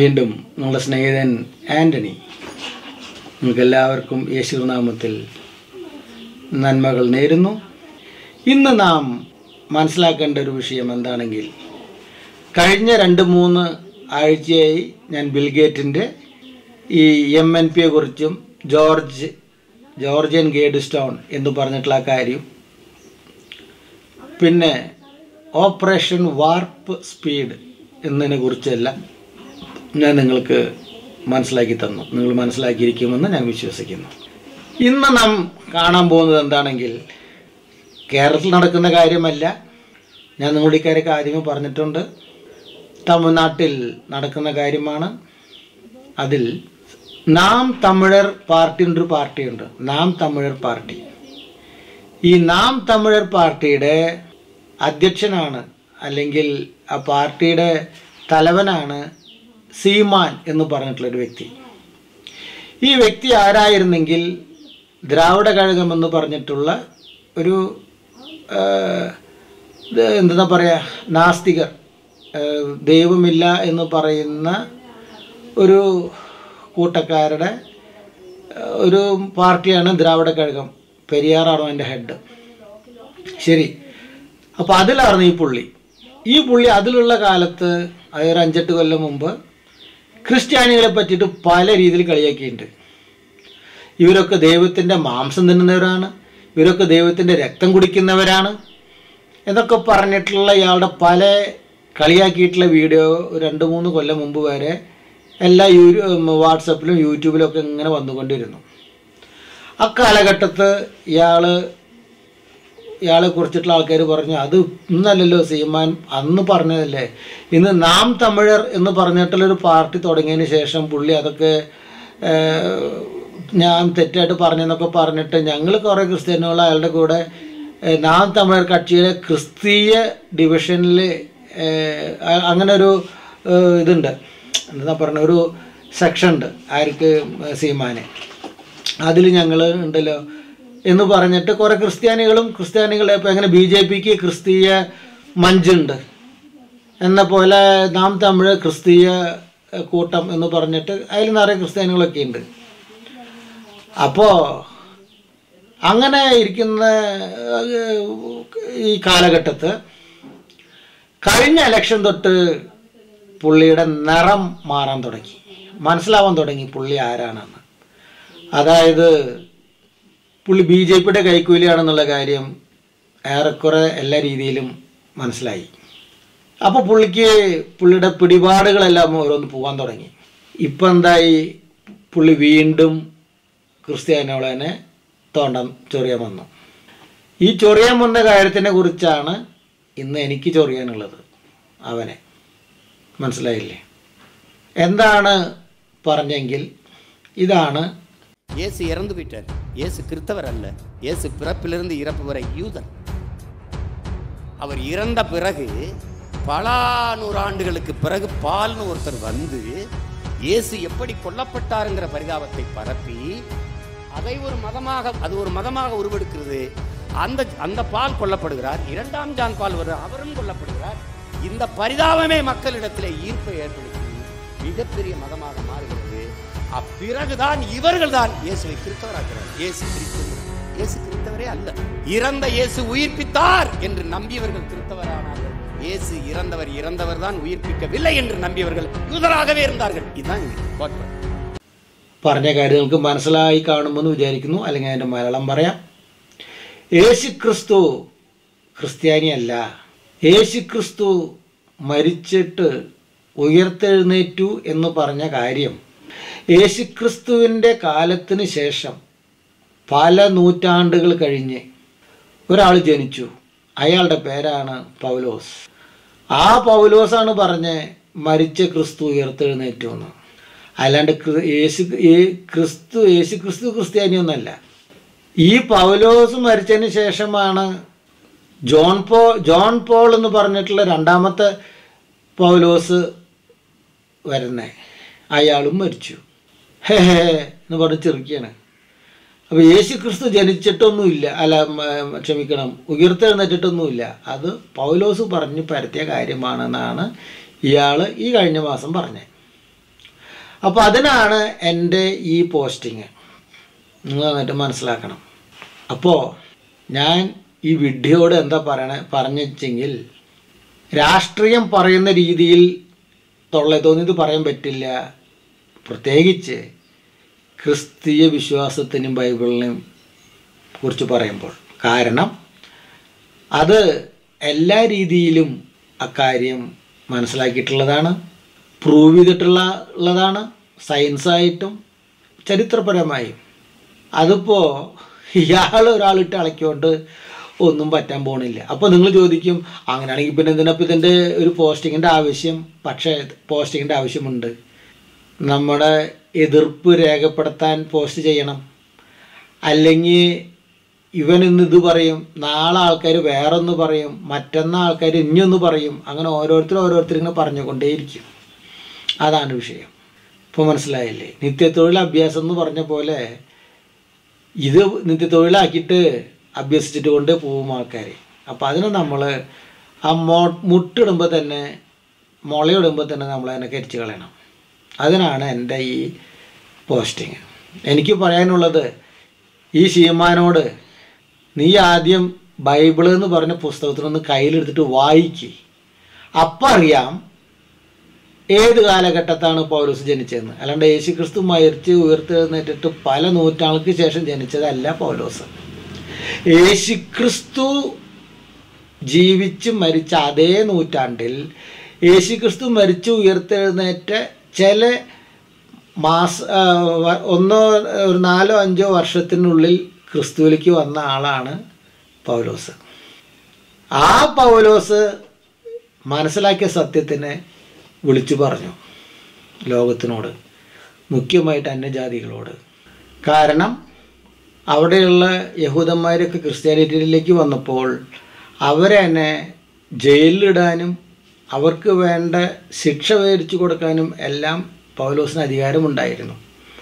വീണ്ടും നിങ്ങളുടെ സ്നേഹിതൻ ആൻ്റണി നിങ്ങൾക്കെല്ലാവർക്കും യേശുനാമത്തിൽ നന്മകൾ നേരുന്നു ഇന്ന് നാം മനസ്സിലാക്കേണ്ട ഒരു വിഷയം എന്താണെങ്കിൽ കഴിഞ്ഞ രണ്ട് മൂന്ന് ആഴ്ചയായി ഞാൻ ബിൽഗേറ്റിൻ്റെ ഈ എം എൻ പിയെ കുറിച്ചും ജോർജ് ജോർജിയൻ ഗേഡ് സ്റ്റോൺ എന്ന് പറഞ്ഞിട്ടുള്ള ആ കാര്യം പിന്നെ ഓപ്പറേഷൻ വാർപ്പ് സ്പീഡ് എന്നതിനെ കുറിച്ചെല്ലാം ഞാൻ നിങ്ങൾക്ക് മനസ്സിലാക്കി തന്നു നിങ്ങൾ മനസ്സിലാക്കിയിരിക്കുമെന്ന് ഞാൻ വിശ്വസിക്കുന്നു ഇന്ന് നാം കാണാൻ പോകുന്നത് എന്താണെങ്കിൽ കേരളത്തിൽ നടക്കുന്ന കാര്യമല്ല ഞാൻ നിങ്ങളുടെ ഇക്കാര്യമൊക്കെ ആദ്യമേ പറഞ്ഞിട്ടുണ്ട് തമിഴ്നാട്ടിൽ നടക്കുന്ന കാര്യമാണ് അതിൽ നാം തമിഴർ പാർട്ടി ഒരു പാർട്ടിയുണ്ട് നാം തമിഴർ പാർട്ടി ഈ നാം തമിഴർ പാർട്ടിയുടെ അധ്യക്ഷനാണ് അല്ലെങ്കിൽ ആ പാർട്ടിയുടെ തലവനാണ് സീമാൻ എന്ന് പറഞ്ഞിട്ടുള്ളൊരു വ്യക്തി ഈ വ്യക്തി ആരായിരുന്നെങ്കിൽ ദ്രാവിഡ കഴകം എന്ന് പറഞ്ഞിട്ടുള്ള ഒരു ആ, ഇത് എന്താ പറയുക നാസ്തികർ ആ, ദൈവമില്ല എന്ന് പറയുന്ന ഒരു കൂട്ടക്കാരുടെ ആ, ഒരു പാർട്ടിയാണ് ദ്രാവിഡ കഴകം പെരിയാറാണ് എൻ്റെ ഹെഡ് ശരി അപ്പോൾ അതിലായിരുന്നു ഈ പുള്ളി ഈ പുള്ളി അതിലുള്ള കാലത്ത് അതായത് ഒരു അഞ്ചെട്ട് കൊല്ലം മുമ്പ് ക്രിസ്ത്യാനികളെ പറ്റിയിട്ട് പല രീതിയിൽ കളിയാക്കിയിട്ടുണ്ട് ഇവരൊക്കെ ദൈവത്തിൻ്റെ മാംസം തിന്നുന്നവരാണ് ഇവരൊക്കെ ദൈവത്തിൻ്റെ രക്തം കുടിക്കുന്നവരാണ് എന്നൊക്കെ പറഞ്ഞിട്ടുള്ള ഇയാളുടെ പല കളിയാക്കിയിട്ടുള്ള വീഡിയോ ഒരു രണ്ട് മൂന്ന് കൊല്ലം മുമ്പ് വരെ എല്ലാ യൂ വാട്സപ്പിലും യൂട്യൂബിലും ഒക്കെ ഇങ്ങനെ വന്നുകൊണ്ടിരുന്നു ആ കാലഘട്ടത്ത് ഇയാൾ ഇയാളെ കുറിച്ചിട്ടുള്ള ആൾക്കാർ പറഞ്ഞു അത് ഇന്നല്ലല്ലോ സീമാൻ അന്ന് പറഞ്ഞതല്ലേ ഇന്ന് നാം തമിഴർ എന്ന് പറഞ്ഞിട്ടുള്ളൊരു പാർട്ടി തുടങ്ങിയതിന് ശേഷം പുള്ളി അതൊക്കെ ഏഹ്, ഞാൻ തെറ്റായിട്ട് പറഞ്ഞെന്നൊക്കെ പറഞ്ഞിട്ട് ഞങ്ങൾ കുറേ ക്രിസ്ത്യാനികൾ അയാളുടെ കൂടെ ഏഹ്, നാം തമിഴർ കക്ഷിയുടെ ക്രിസ്തീയ ഡിവിഷനിൽ അങ്ങനെ ഒരു ഏഹ്, ഇതുണ്ട് എന്താ പറയുക ഒരു സെക്ഷൻ ഉണ്ട് ആർക്ക് സീമാന് അതിൽ ഞങ്ങൾ ഉണ്ടല്ലോ എന്ന് പറഞ്ഞിട്ട് കുറേ ക്രിസ്ത്യാനികളും ക്രിസ്ത്യാനികളെ ഇപ്പം എങ്ങനെ ബി ജെ പിക്ക് ക്രിസ്തീയ മഞ്ചുണ്ട് എന്ന പോലെ നാം തമിഴ് ക്രിസ്തീയ ഏഹ്, കൂട്ടം എന്ന് പറഞ്ഞിട്ട് അതിൽ നിറയെ ക്രിസ്ത്യാനികളൊക്കെ ഉണ്ട് അപ്പോൾ അങ്ങനെ ഇരിക്കുന്ന ഏഹ്, ഈ കാലഘട്ടത്ത് കഴിഞ്ഞ ഇലക്ഷൻ തൊട്ട് പുള്ളിയുടെ നിറം മാറാൻ തുടങ്ങി മനസ്സിലാവാൻ തുടങ്ങി പുള്ളി ആരാണെന്ന് അതായത് പുള്ളി ബി ജെ പിയുടെ കൈക്കൂലിയാണെന്നുള്ള കാര്യം ഏറെക്കുറെ എല്ലാ രീതിയിലും മനസ്സിലായി അപ്പോൾ പുള്ളിക്ക് പുള്ളിയുടെ പിടിപാടുകളെല്ലാം ഓരോന്ന് പോകാൻ തുടങ്ങി ഇപ്പം എന്തായി പുള്ളി വീണ്ടും ക്രിസ്ത്യാനികളെ തോണ്ടാൻ ചൊറിയാൻ വന്നു ഈ ചൊറിയാൻ വന്ന കാര്യത്തിനെ കുറിച്ചാണ് ഇന്ന് എനിക്ക് ചൊറിയാനുള്ളത് അവനെ മനസ്സിലായില്ലേ എന്താണ് പറഞ്ഞെങ്കിൽ ഇതാണ് இயேசு இறந்து போயிட்டார் இயேசு கிறிஸ்தவர் அல்ல இயேசு பிறப்பிலிருந்து இறப்பு வரை யூதன் அவர் இறந்த பிறகு பல நூறாண்டுகளுக்கு பிறகு பால்னு ஒருத்தர் வந்து இயேசு எப்படி கொல்லப்பட்டாருங்கிற பரிதாபத்தை பரப்பி அதை ஒரு மதமாக அது ஒரு மதமாக உருவெடுக்கிறது அந்த அந்த பால் கொல்லப்படுகிறார் இரண்டாம் ஜான் பால் வரு அவரும் கொல்லப்படுகிறார் இந்த பரிதாபமே மக்களிடத்திலே ஈர்ப்பை ஏற்படுத்தி மிகப்பெரிய மதமாக மாறுகிறது அப்பிறகுதான் இவர்கள் தான் இயேசுவை கிறிஸ்தவராக்கிறார் இயேசு கிறிஸ்தவர் இயேசு கிறிஸ்தவரே அல்ல இறந்த இயேசு உயிர்ப்பித்தார் என்று நம்பியவர்கள் கிறிஸ்தவரானார்கள் இயேசு இறந்தவர் இறந்தவர் தான் உயிர்ப்பிக்கவில்லை என்று நம்பியவர்கள் யூதராகவே இருந்தார்கள் இதுதான் இங்க கோட்பாடு പറഞ്ഞ കാര്യങ്ങൾക്ക് മനസ്സിലായി കാണുമെന്ന് വിചാരിക്കുന്നു അല്ലെങ്കിൽ അതിൻ്റെ മലയാളം പറയാം യേശു ക്രിസ്തു ക്രിസ്ത്യാനിയല്ല യേശു ക്രിസ്തു മരിച്ചിട്ട് ഉയർത്തെഴുന്നേറ്റു എന്ന് പറഞ്ഞ കാര്യം യേശു ക്രിസ്തുവിൻ്റെ കാലത്തിന് ശേഷം പല നൂറ്റാണ്ടുകൾ കഴിഞ്ഞ് ഒരാൾ ജനിച്ചു അയാളുടെ പേരാണ് പൗലോസ് ആ പൗലോസാണ് പറഞ്ഞ് മരിച്ച ക്രിസ്തു ഉയർത്തെഴുന്നേറ്റു എന്ന് അല്ലാണ്ട് ക്രി- യേശു ഈ- ക്രിസ്തു യേശു ക്രിസ്തു ക്രിസ്ത്യാനിയൊന്നല്ല ഈ പൗലോസ് മരിച്ചതിന് ശേഷമാണ് ജോൺ പോ ജോൺ പോൾ എന്ന് പറഞ്ഞിട്ടുള്ള രണ്ടാമത്തെ പൗലോസ് വരുന്നേ അയാളും മരിച്ചു ഹേ ഹേ എന്ന് പറഞ്ഞ് ചെറുക്കിയാണ് അപ്പോൾ യേശു ക്രിസ്തു ജനിച്ചിട്ടൊന്നുമില്ല അല്ല മ- ക്ഷമിക്കണം ഉയർത്തെഴുന്നേറ്റിട്ടൊന്നുമില്ല അത് പൗലോസ് പറഞ്ഞ് പരത്തിയ കാര്യമാണെന്നാണ് ഇയാൾ ഈ കഴിഞ്ഞ മാസം പറഞ്ഞത് അപ്പോൾ അതിനാണ് എൻ്റെ ഈ പോസ്റ്റിങ് നിങ്ങൾ എന്നിട്ട് മനസ്സിലാക്കണം അപ്പോൾ ഞാൻ ഈ വിഡ്ഢിയോട് എന്താ പറയണ പറഞ്ഞെങ്കിൽ രാഷ്ട്രീയം പറയുന്ന രീതിയിൽ തൊള്ള തോന്നിയത് പറയാൻ പറ്റില്ല പ്രത്യേകിച്ച് ക്രിസ്തീയ വിശ്വാസത്തിനും ബൈബിളിനും കുറിച്ച് പറയുമ്പോൾ കാരണം അത് എല്ലാ രീതിയിലും അക്കാര്യം മനസ്സിലാക്കിയിട്ടുള്ളതാണ് പ്രൂവ് ചെയ്തിട്ടുള്ള ഉള്ളതാണ് സയൻസായിട്ടും ചരിത്രപരമായും അതിപ്പോൾ ഇയാൾ ഒരാളിട്ട് അളക്കിക്കൊണ്ട് ഒന്നും പറ്റാൻ പോണില്ല അപ്പോൾ നിങ്ങൾ ചോദിക്കും അങ്ങനെയാണെങ്കിൽ പിന്നെ എന്തിനപ്പോൾ ഇതിൻ്റെ ഒരു പോസ്റ്റിങ്ങിൻ്റെ ആവശ്യം പക്ഷേ പോസ്റ്റിങ്ങിൻ്റെ ആവശ്യമുണ്ട് നമ്മുടെ എതിർപ്പ് രേഖപ്പെടുത്താൻ പോസ്റ്റ് ചെയ്യണം അല്ലെങ്കിൽ ഇവൻ ഇന്ന് ഇത് പറയും നാളെ ആൾക്കാർ വേറൊന്ന് പറയും മറ്റന്നാൾ ആൾക്കാർ ഇനിയൊന്ന് പറയും അങ്ങനെ ഓരോരുത്തർ ഓരോരുത്തർ ഇങ്ങനെ പറഞ്ഞുകൊണ്ടേയിരിക്കും അതാണ് വിഷയം ഇപ്പോൾ മനസ്സിലായില്ലേ നിത്യത്തൊഴിൽ അഭ്യാസം എന്ന് പറഞ്ഞ പോലെ ഇത് നിത്യത്തൊഴിലാക്കിയിട്ട് അഭ്യസിച്ചിട്ട് കൊണ്ട് പോവും ആൾക്കാർ അപ്പോൾ അതിന് നമ്മൾ ആ മോ മുട്ടിടുമ്പോൾ തന്നെ മുളയിടുമ്പോൾ തന്നെ നമ്മൾ അതിനെ കരിച്ച് കളയണം അതിനാണ് എൻ്റെ ഈ പോസ്റ്റിങ് എനിക്ക് പറയാനുള്ളത് ഈ ശീമാനോട് നീ ആദ്യം ബൈബിൾ എന്ന് പറഞ്ഞ പുസ്തകത്തിനൊന്ന് കയ്യിലെടുത്തിട്ട് വായിക്ക് അപ്പം അറിയാം ഏത് കാലഘട്ടത്താണ് പൗലോസ് ജനിച്ചതെന്ന് അല്ലാണ്ട് യേശു ക്രിസ്തു മരിച്ച് ഉയർത്തെഴുന്നേറ്റിട്ട് പല നൂറ്റാൾക്ക് ശേഷം ജനിച്ചതല്ല പൗലോസ് യേശു ക്രിസ്തു ജീവിച്ച് മരിച്ച അതേ നൂറ്റാണ്ടിൽ യേശു ക്രിസ്തു മരിച്ച് ഉയർത്തെഴുന്നേറ്റ ചില മാസ ആ, വ- ഒന്നോ ഒരു നാലോ അഞ്ചോ വർഷത്തിനുള്ളിൽ ക്രിസ്തുവിലേക്ക് വന്ന ആളാണ് പൗലോസ് ആ പൗലോസ് മനസ്സിലാക്കിയ സത്യത്തിനെ വിളിച്ചു പറഞ്ഞു ലോകത്തിനോട് മുഖ്യമായിട്ട് അന്യജാതികളോട് കാരണം അവിടെയുള്ള യഹൂദന്മാരൊക്കെ ക്രിസ്ത്യാനിറ്റിയിലേക്ക് വന്നപ്പോൾ അവരെ തന്നെ ജയിലിലിടാനും അവർക്ക് വേണ്ട ശിക്ഷ മേടിച്ചു കൊടുക്കാനും എല്ലാം പൗലോസിന് അധികാരമുണ്ടായിരുന്നു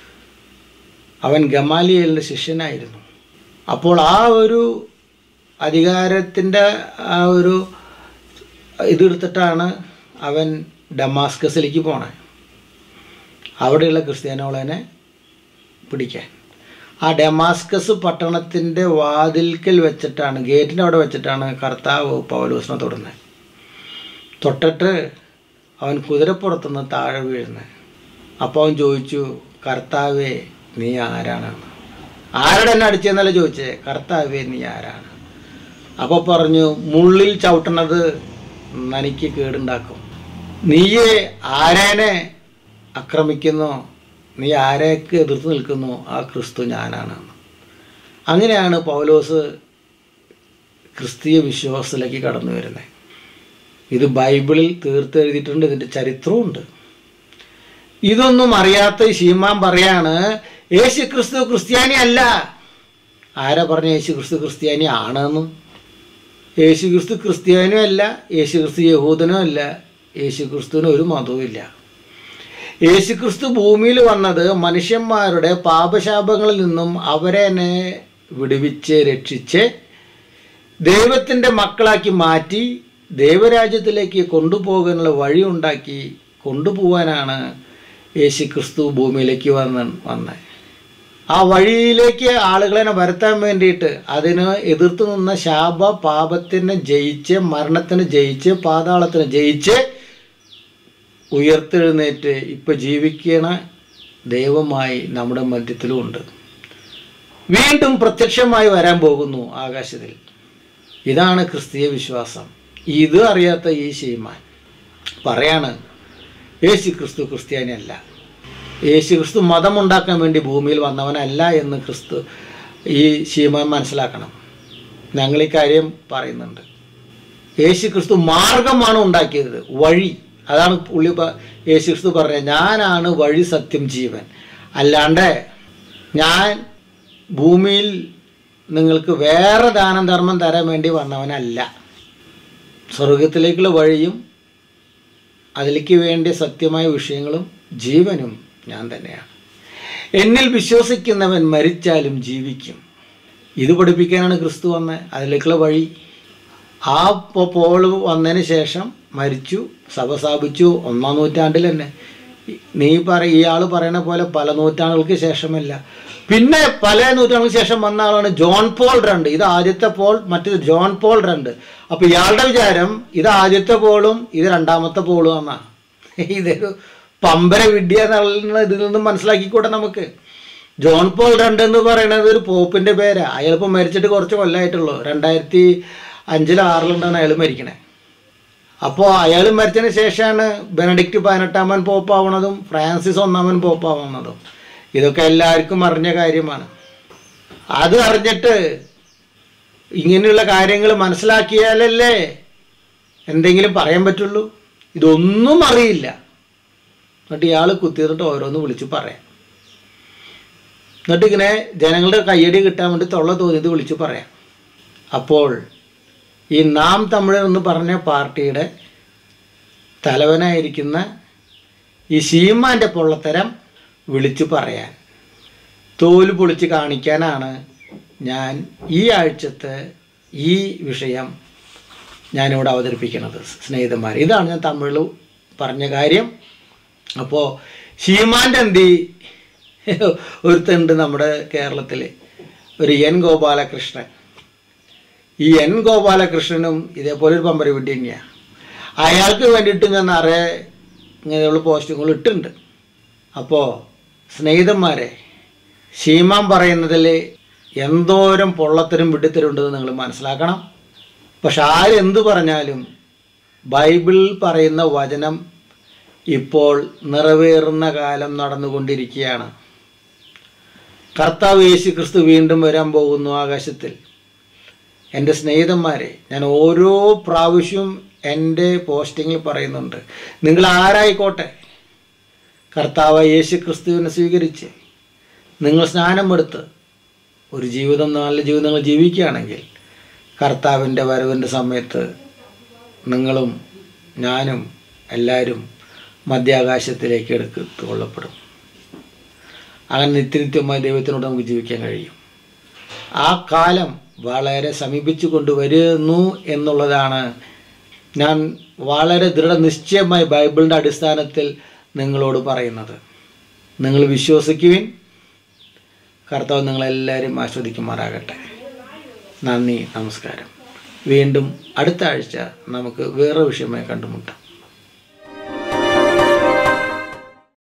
അവൻ ഗമാലിയലിൻ്റെ ശിഷ്യനായിരുന്നു അപ്പോൾ ആ ഒരു അധികാരത്തിൻ്റെ ആ ഒരു ഇതെടുത്തിട്ടാണ് അവൻ ഡമാസ്കസിലേക്ക് പോണേ അവിടെയുള്ള ക്രിസ്ത്യാനികളെ പിടിക്കാൻ ആ ഡമാസ്കസ് പട്ടണത്തിൻ്റെ വാതിൽക്കൽ വെച്ചിട്ടാണ് ഗേറ്റിൻ്റെ അവിടെ വെച്ചിട്ടാണ് കർത്താവ് പൗലോസിനെ തൊടുന്നത് തൊട്ടിട്ട് അവൻ കുതിരപ്പുറത്തുനിന്ന് താഴെ വീഴുന്നത് അപ്പോൾ അവൻ ചോദിച്ചു കർത്താവേ നീ ആരാണെന്ന് ആരുടെ എന്നെ അടിച്ചെന്നല്ല ചോദിച്ചേ കർത്താവേ നീ ആരാണ് അപ്പോൾ പറഞ്ഞു മുള്ളിൽ ചവിട്ടണത് നനിക്ക് കേടുണ്ടാക്കും നീയെ ആരേനെ ആക്രമിക്കുന്നോ നീ ആരെയൊക്കെ എതിർത്ത് നിൽക്കുന്നു ആ ക്രിസ്തു ഞാനാണ് അങ്ങനെയാണ് പൗലോസ് ക്രിസ്തീയ വിശ്വാസത്തിലേക്ക് കടന്നു വരുന്നത് ഇത് ബൈബിളിൽ തീർത്ത് എഴുതിയിട്ടുണ്ട് ഇതിൻ്റെ ചരിത്രമുണ്ട് ഇതൊന്നും അറിയാത്ത ഈ ശീമാൻ പറയാണ് യേശു ക്രിസ്തു ക്രിസ്ത്യാനി അല്ല ആരാ പറഞ്ഞ യേശു ക്രിസ്തു ക്രിസ്ത്യാനി ആണെന്ന് യേശു ക്രിസ്തു ക്രിസ്ത്യാനിയും അല്ല യേശു ക്രിസ്തു യഹൂദനും അല്ല യേശു ക്രിസ്തുവിന് ഒരു മതവും ഇല്ല യേശു ക്രിസ്തു ഭൂമിയിൽ വന്നത് മനുഷ്യന്മാരുടെ പാപശാപങ്ങളിൽ നിന്നും അവരെ തന്നെ വിടുവിച്ച് രക്ഷിച്ച് ദൈവത്തിൻ്റെ മക്കളാക്കി മാറ്റി ദൈവരാജ്യത്തിലേക്ക് കൊണ്ടുപോകാനുള്ള വഴി ഉണ്ടാക്കി കൊണ്ടുപോകാനാണ് യേശു ക്രിസ്തു ഭൂമിയിലേക്ക് വന്ന് വന്നത് ആ വഴിയിലേക്ക് ആളുകളെ വരുത്താൻ വേണ്ടിയിട്ട് അതിന് എതിർത്ത് നിന്ന ശാപ പാപത്തിനെ ജയിച്ച് മരണത്തിന് ജയിച്ച് പാതാളത്തിന് ജയിച്ച് ഉയർത്തെഴുന്നേറ്റ് ഇപ്പം ജീവിക്കണ ദൈവമായി നമ്മുടെ മധ്യത്തിലുമുണ്ട് വീണ്ടും പ്രത്യക്ഷമായി വരാൻ പോകുന്നു ആകാശത്തിൽ ഇതാണ് ക്രിസ്തീയ വിശ്വാസം ഇത് അറിയാത്ത ഈ ശീമാൻ പറയാണ് യേശു ക്രിസ്തു ക്രിസ്ത്യാനിയല്ല യേശു ക്രിസ്തു മതമുണ്ടാക്കാൻ വേണ്ടി ഭൂമിയിൽ വന്നവനല്ല എന്ന് ക്രിസ്തു ഈ ശീമാൻ മനസ്സിലാക്കണം ഞങ്ങൾ ഈ കാര്യം പറയുന്നുണ്ട് യേശു ക്രിസ്തു മാർഗമാണ് ഉണ്ടാക്കിയത് വഴി അതാണ് പുള്ളി പ- യേശു ക്രിസ്തു പറഞ്ഞത് ഞാനാണ് വഴി സത്യം ജീവൻ അല്ലാണ്ട് ഞാൻ ഭൂമിയിൽ നിങ്ങൾക്ക് വേറെ ദാനം ധർമ്മം തരാൻ വേണ്ടി വന്നവനല്ല സ്വർഗത്തിലേക്കുള്ള വഴിയും അതിലേക്ക് വേണ്ടിയ സത്യമായ വിഷയങ്ങളും ജീവനും ഞാൻ തന്നെയാണ് എന്നിൽ വിശ്വസിക്കുന്നവൻ മരിച്ചാലും ജീവിക്കും ഇത് പഠിപ്പിക്കാനാണ് ക്രിസ്തു വന്നത് അതിലേക്കുള്ള വഴി ആ പോ- പോൾ വന്നതിന് ശേഷം മരിച്ചു സഭ സ്ഥാപിച്ചു ഒന്നാം നൂറ്റാണ്ടിൽ തന്നെ നീ പറ ഇയാൾ പറയണ പോലെ പല നൂറ്റാണ്ടുകൾക്ക് ശേഷമല്ല പിന്നെ പല നൂറ്റാണ്ടുകൾക്ക് ശേഷം വന്ന ആളാണ് ജോൺ പോൾ രണ്ട് ഇത് ആദ്യത്തെ പോൾ മറ്റേത് ജോൺ പോൾ രണ്ട് അപ്പൊ ഇയാളുടെ വിചാരം ഇത് ആദ്യത്തെ പോളും ഇത് രണ്ടാമത്തെ പോളും എന്നാ ഇതൊരു പമ്പര വിദ്യ എന്നുള്ള ഇതിൽ നിന്നും മനസ്സിലാക്കിക്കൂടെ നമുക്ക് ജോൺ പോൾ രണ്ട് എന്ന് പറയുന്നത് ഒരു പോപ്പിന്റെ പേരാ അയാളിപ്പോൾ മരിച്ചിട്ട് കുറച്ച് കൊല്ലമായിട്ടുള്ളൂ രണ്ടായിരത്തി അഞ്ചിലോ ആറിലുണ്ടാണ് അയാൾ മരിക്കണേ അപ്പോൾ അയാൾ മരിച്ചതിന് ശേഷമാണ് ബെനഡിക്റ്റ് പതിനെട്ടാമൻ പോപ്പാവണതും ഫ്രാൻസിസ് ഒന്നാമൻ പോപ്പാവുന്നതും ഇതൊക്കെ എല്ലാവർക്കും അറിഞ്ഞ കാര്യമാണ് അത് അറിഞ്ഞിട്ട് ഇങ്ങനെയുള്ള കാര്യങ്ങൾ മനസ്സിലാക്കിയാലല്ലേ എന്തെങ്കിലും പറയാൻ പറ്റുള്ളൂ ഇതൊന്നും അറിയില്ല എന്നിട്ട് ഇയാൾ കുത്തിയിരുന്നിട്ട് ഓരോന്ന് വിളിച്ച് പറയാം എന്നിട്ട് ഇങ്ങനെ ജനങ്ങളുടെ കയ്യടി കിട്ടാൻ വേണ്ടി തൊള്ള തോന്നിയത് വിളിച്ച് പറയാം അപ്പോൾ ഈ നാം തമിഴർ എന്ന് പറഞ്ഞ പാർട്ടിയുടെ തലവനായിരിക്കുന്ന ഈ ശീമാൻ്റെ പൊള്ളത്തരം വിളിച്ചു പറയാൻ തോല് പൊളിച്ച് കാണിക്കാനാണ് ഞാൻ ഈ ആഴ്ചത്തെ ഈ വിഷയം ഞാനിവിടെ അവതരിപ്പിക്കുന്നത് സ്നേഹിതന്മാർ ഇതാണ് ഞാൻ തമിഴിൽ പറഞ്ഞ കാര്യം അപ്പോൾ ശീമാൻ്റെ എന്തി ഒരുത്തുണ്ട് നമ്മുടെ കേരളത്തിൽ ഒരു എൻ ഗോപാലകൃഷ്ണൻ ഈ എൻ ഗോപാലകൃഷ്ണനും ഇതേപോലെ ഒരു പമ്പര വിട്ടി തന്നെയാണ് അയാൾക്ക് വേണ്ടിയിട്ട് ഞാൻ നിറയെ ഇങ്ങനെയുള്ള പോസ്റ്റുകൾ ഇട്ടിട്ടുണ്ട് അപ്പോൾ സ്നേഹിതന്മാരെ ശീമാൻ പറയുന്നതിൽ എന്തോരം പൊള്ളത്തരും വിട്ടിത്തരുണ്ടെന്ന് നിങ്ങൾ മനസ്സിലാക്കണം പക്ഷെ ആരെന്ത് പറഞ്ഞാലും ബൈബിളിൽ പറയുന്ന വചനം ഇപ്പോൾ നിറവേറുന്ന കാലം നടന്നുകൊണ്ടിരിക്കുകയാണ് കർത്താവ് യേശു ക്രിസ്തു വീണ്ടും വരാൻ പോകുന്നു ആകാശത്തിൽ എൻ്റെ സ്നേഹിതന്മാരെ ഞാൻ ഓരോ പ്രാവശ്യവും എൻ്റെ പോസ്റ്റിങ്ങിൽ പറയുന്നുണ്ട് നിങ്ങൾ ആരായിക്കോട്ടെ കർത്താവ് യേശു ക്രിസ്തുവിനെ സ്വീകരിച്ച് നിങ്ങൾ സ്നാനമെടുത്ത് ഒരു ജീവിതം നല്ല ജീവിതം നിങ്ങൾ ജീവിക്കുകയാണെങ്കിൽ കർത്താവിൻ്റെ വരവിൻ്റെ സമയത്ത് നിങ്ങളും ഞാനും എല്ലാവരും മധ്യാകാശത്തിലേക്ക് എടുത്തു കൊള്ളപ്പെടും അങ്ങനെ നിത്യനിത്യമായ ദൈവത്തിനോട് നമുക്ക് ജീവിക്കാൻ കഴിയും ആ കാലം വളരെ സമീപിച്ചു കൊണ്ടുവരുന്നു എന്നുള്ളതാണ് ഞാൻ വളരെ ദൃഢനിശ്ചയമായി ബൈബിളിൻ്റെ അടിസ്ഥാനത്തിൽ നിങ്ങളോട് പറയുന്നത് നിങ്ങൾ വിശ്വസിക്കുവിൻ കർത്താവ് നിങ്ങളെല്ലാവരും ആസ്വദിക്കുമാറാകട്ടെ നന്ദി നമസ്കാരം വീണ്ടും അടുത്ത ആഴ്ച നമുക്ക് വേറെ വിഷയമായി കണ്ടുമുട്ടാം